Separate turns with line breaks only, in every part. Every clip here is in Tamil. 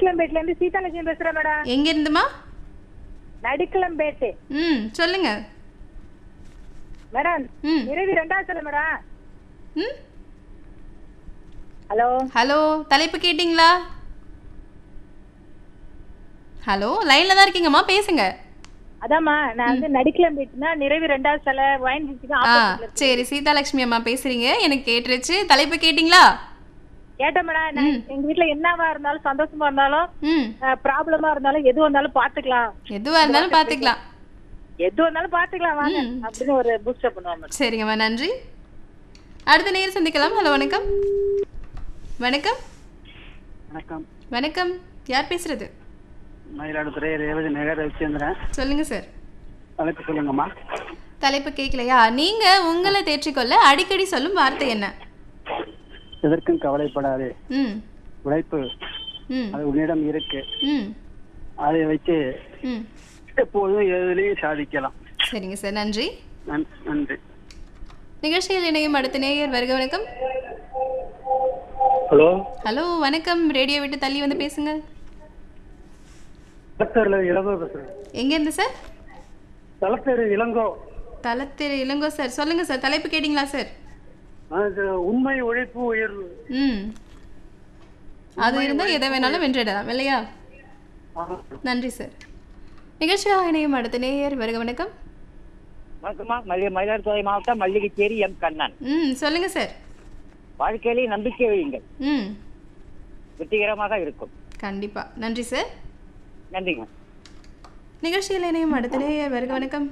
நடிக்கலம்பேட்ல இருந்து சீதாலட்சுமி பேசுறேன் மேடம்
எங்க இருந்துமா
நடிக்கலம்பேட்டு
ம் சொல்லுங்க
மேடம்
ம்
இரவி ரெண்டாவது சொல்ல மேடம்
ம்
ஹலோ
ஹலோ தலைப்பு கேட்டிங்களா ஹலோ லைன்ல தான் இருக்கீங்கம்மா பேசுங்க
அதாம்மா நான் வந்து நடிக்கலம்பேட்டுனா நிறைவி ரெண்டாவது சில வயன் பீச்சுக்கு
ஆ
opposite ல இருக்கு.
சரி சீதாலட்சுமி அம்மா பேசுறீங்க எனக்கு கேட்டுருச்சு தலைப்பு கேட்டிங்களா
கேட்டேன் மேடம் நான் எங்க வீட்ல என்னவா இருந்தாலும் சந்தோஷமா இருந்தாலும்
ம்
ப்ராப்ளமா இருந்தாலும் எது வந்தாலும் பாத்துக்கலாம்
எதுவா இருந்தாலும் பார்த்துக்கலாம்
எது வந்தாலும் பாத்துக்கலாம் வாங்க அப்படின்னு ஒரு பூஸ்டப் பண்ணுவோம் மேடம்
சரிங்கம்மா நன்றி அடுத்த நேரம் சந்திக்கலாம் ஹலோ வணக்கம் வணக்கம்
வணக்கம்
வணக்கம் யார் பேசுறது
மயிலாடுதுறை ரேவதி நகர் ரவிச்சந்திரன்
சொல்லுங்க சார்
தலைப்பு சொல்லுங்கம்மா
தலைப்பு கேட்கலையா நீங்க உங்களை தேற்றிக்கொள்ள அடிக்கடி சொல்லும் வார்த்தை என்ன
எதற்கும் கவலைப்படாதே
ம்
உழைப்பு
ம்
அது உன்னிடம் இருக்கு
ம்
அதை வச்சு
ம்
எப்போதும் எதுலையும் சாதிக்கலாம்
சரிங்க சார் நன்றி
நன்- நன்றி
நிகழ்ச்சியில் இணையும் அடுத்த நேயர் வருக வணக்கம்
ஹலோ
ஹலோ வணக்கம் ரேடியோ விட்டு தள்ளி வந்து பேசுங்க
தலத்தேர்ல இளங்கோ பேசுறேன்
எங்க இருந்து சார்
தலத்தேர் இளங்கோ
தலத்திரு இளங்கோ சார் சொல்லுங்க சார் தலைப்பு கேட்டிங்களா சார்
அது உண்மை உழைப்பு உயர்வு
ம் அது இருந்தால் எதை வேணாலும் வென்றிடலாம் இல்லையா நன்றி சார் நிகழ்ச்சியாக இணையும் அடுத்த நேயர் வருக வணக்கம்
வணக்கம்மா மல்லி மயிலாடுதுறை மாவட்டம் மல்லிகைச்சேரி எம் கண்ணன்
ம் சொல்லுங்க சார்
வாழ்க்கையிலே நம்பிக்கை வையுங்கள்
ம்
வெற்றிகரமாக இருக்கும்
கண்டிப்பா நன்றி சார்
நன்றிங்க
நிகழ்ச்சியில் இணையும் அடுத்த நேயர் வருக வணக்கம்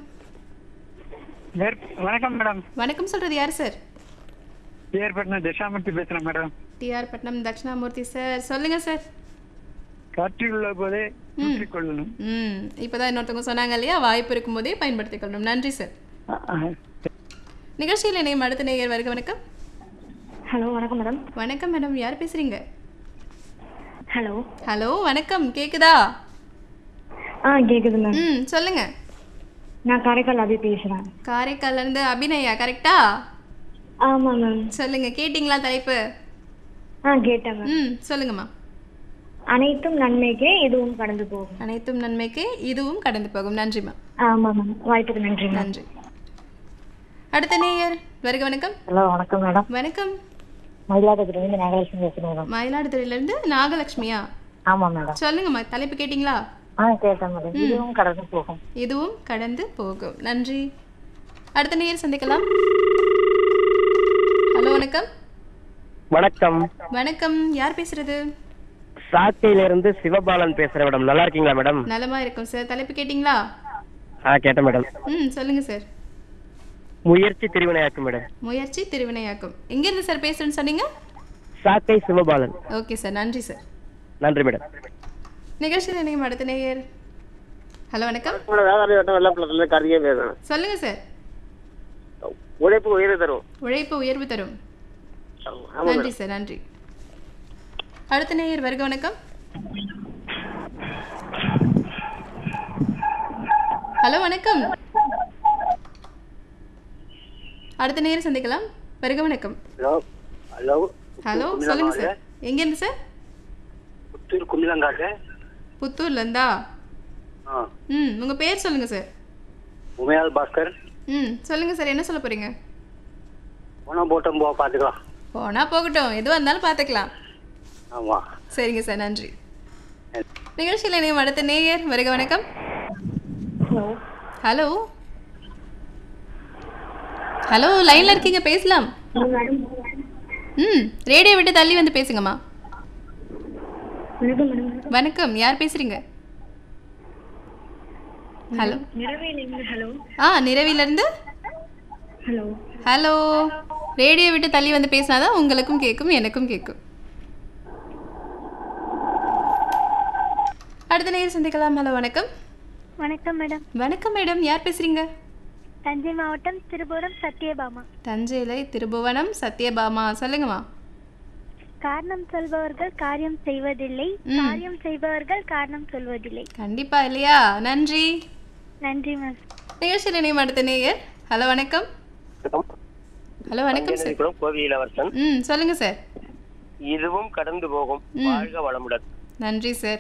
வணக்கம் மேடம்
வணக்கம் சொல்றது யார் சார்
ஏற்பட்ட தசாமூர்த்தி பேசுறேன் madam
T R Patnam Dakshinamurthy sir சொல்லுங்க சார்
காற்றில் உள்ள போதே ஊற்றிக் கொள்ளணும்
ம் இப்போதான் இன்னொருத்தவங்க சொன்னாங்க இல்லையா வாய்ப்பு இருக்கும்போதே பயன்படுத்திக் கொள்ளணும் நன்றி சார் நிகழ்ச்சியில் இணையும் அடுத்த நேயர் வருக வணக்கம்
ஹலோ வணக்கம் மேடம்
வணக்கம் மேடம் யார் பேசுறீங்க
ஹலோ
ஹலோ வணக்கம் கேக்குதா
ஆ கேக்குது மேம்
ம் சொல்லுங்க
நான் காரைக்கால் அபி பேசுறேன்
காரைக்கால்ல இருந்து அபிநயா கரெக்டா
ஆமா மேம்
சொல்லுங்க கேட்டிங்களா தலைப்பு
ஆ கேட்டேன் மேம்
ம் சொல்லுங்கம்மா
அனைத்தும் நன்மைக்கே இதுவும் கடந்து போகும்
அனைத்தும் நன்மைக்கு இதுவும் கடந்து போகும் நன்றிம்மா
ஆமா மேம் வாய்ப்புக்கு நன்றி மேம்
நன்றி அடுத்த நேயர் வருக வணக்கம்
ஹலோ வணக்கம் மேடம்
வணக்கம்
மயிலாடுதுறையிலிருந்து நாகலட்சுமி பேசுறேன் மேடம்
மயிலாடுதுறையில இருந்து நாகலட்சுமியா
ஆமா மேடம்
சொல்லுங்கம்மா தலைப்பு கேட்டிங்களா
ஆ கேட்டேன் மேடம் இதுவும் கடந்து போகும்
இதுவும் கடந்து போகும் நன்றி அடுத்த நேயர் சந்திக்கலாம் ஹலோ வணக்கம்
வணக்கம்
வணக்கம் யார் பேசுறது
சாக்கையில இருந்து சிவபாலன் பேசுறேன் மேடம் நல்லா இருக்கீங்களா மேடம்
நலமா இருக்கும் சார் தலைப்பு கேட்டிங்களா
ஆ கேட்டேன் மேடம்
ம் சொல்லுங்க சார்
முயற்சி திருவினையாக்கும் மேடம்
முயற்சி திருவினையாக்கும் எங்க இருந்து சார் பேசுறேன்னு சொன்னீங்க
சாக்கை சிவபாலன்
ஓகே சார் நன்றி சார்
நன்றி மேடம்
நிகழ்ச்சியில் இணையும் அடுத்த நேயர் ஹலோ வணக்கம்
வேதாரி வட்டம் வெள்ளப்பள்ளத்துல கார்த்திகே பேசுறேன்
சொல்லுங்க சார்
உழைப்பு உயர்வு தரும்
உழைப்பு உயர்வு தரும் நன்றி சார் நன்றி அடுத்த நேயர் வருக வணக்கம் ஹலோ வணக்கம் அடுத்த நேயர் சந்திக்கலாம் வருக வணக்கம்
ஹலோ ஹலோ
ஹலோ சொல்லுங்க சார் எங்க இருந்து சார்
புத்தூர் குமிழங்காடு
புத்தூர்ல இருந்தா
ஆ
ம் உங்க பேர் சொல்லுங்க சார்
உமையால் பாஸ்கர்
ம் சொல்லுங்க சார் என்ன சொல்ல போறீங்க
போனால் போட்டோம் போ பார்த்துக்கலாம்
போனா போகட்டும் எதுவாக இருந்தாலும் பார்த்துக்கலாம்
ஆமாம்
சரிங்க சார் நன்றி நிகழ்ச்சியில் இணையும் அடுத்த நேயர் வருக வணக்கம்
ஹலோ
ஹலோ ஹலோ லைன்ல இருக்கீங்க பேசலாம்
மேடம்
ம் ரேடியோ விட்டு தள்ளி வந்து பேசுங்கம்மா
வணக்கம் மேடம்
வணக்கம் யார் பேசுறீங்க ஹலோ
நிறவேலிங்க ஹலோ
ஆ நிறவிலிருந்து
ஹலோ
ஹலோ ரேடியோ விட்டு தள்ளி வந்து பேசினாதான் உங்களுக்கும் கேட்கும் எனக்கும் கேட்கும் அடுத்த நேரம் சந்திக்கலாம் ஹலோ வணக்கம்
வணக்கம் மேடம்
வணக்கம் மேடம் யார் பேசுறீங்க
தஞ்சை மாவட்டம் திருபுரம் சத்யபாமா
தஞ்சையில திருபுவனம் சத்யபாமா சொல்லுங்கம்மா
காரணம் சொல்பவர்கள் காரியம் செய்வதில்லை
ம்.
காரியம் செய்பவர்கள் காரணம் சொல்வதில்லை
கண்டிப்பா இல்லையா நன்றி
நன்றி மேம்
நிகழ்ச்சியில் இணையும் அடுத்த நேயர் ஹலோ வணக்கம் ஹலோ வணக்கம் சார்
கோவி இளவரசன்
ம் சொல்லுங்க சார்
இதுவும் கடந்து போகும்
ம்.
வாழ்க வளமுடன்
நன்றி சார்